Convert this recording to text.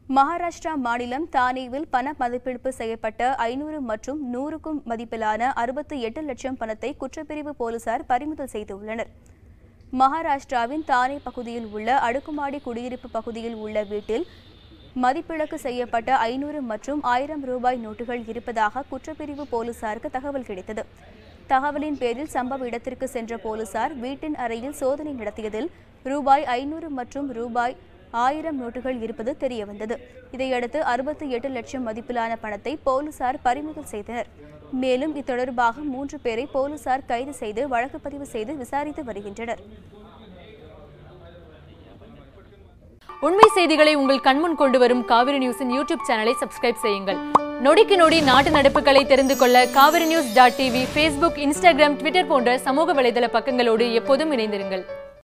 மகாராஷ்டிரா மாநிலம் தானேவில் பண மதிப்பிழப்பு செய்யப்பட்ட ஐநூறு மற்றும் நூறுக்கும் மதிப்பிலான அறுபத்தி எட்டு லட்சம் பணத்தை குற்றப்பிரிவு போலீசார் பறிமுதல் செய்துள்ளனர் மகாராஷ்டிராவின் தானே பகுதியில் உள்ள அடுக்குமாடி குடியிருப்பு பகுதியில் உள்ள வீட்டில் மதிப்பிழக்கு செய்யப்பட்ட ஐநூறு மற்றும் ஆயிரம் ரூபாய் நோட்டுகள் இருப்பதாக குற்றப்பிரிவு போலீசாருக்கு தகவல் கிடைத்தது தகவலின் பேரில் சம்பவ இடத்திற்கு சென்ற போலீசார் வீட்டின் அறையில் சோதனை நடத்தியதில் ரூபாய் ஐநூறு மற்றும் ரூபாய் ஆயிரம் நோட்டுகள் இருப்பது தெரியவந்தது இதையடுத்து அறுபத்தி எட்டு லட்சம் மதிப்பிலான பணத்தை போலீசார் பறிமுதல் செய்தனர் மேலும் இத்தொடர்பாக மூன்று பேரை போலீசார் கைது செய்து வழக்கு பதிவு செய்து விசாரித்து வருகின்றனர் உண்மை செய்திகளை உங்கள் கண்முன் கொண்டு வரும் காவிரி நியூஸின் யூடியூப் சேனலை சப்ஸ்கிரைப் செய்யுங்கள் நொடிக்கு நொடி நாட்டு நடப்புகளை தெரிந்து கொள்ள Kaveri news dot TV Facebook Instagram Twitter போன்ற சமூக வலைதள பக்கங்களோடு எப்போதும் இணைந்திருங்கள்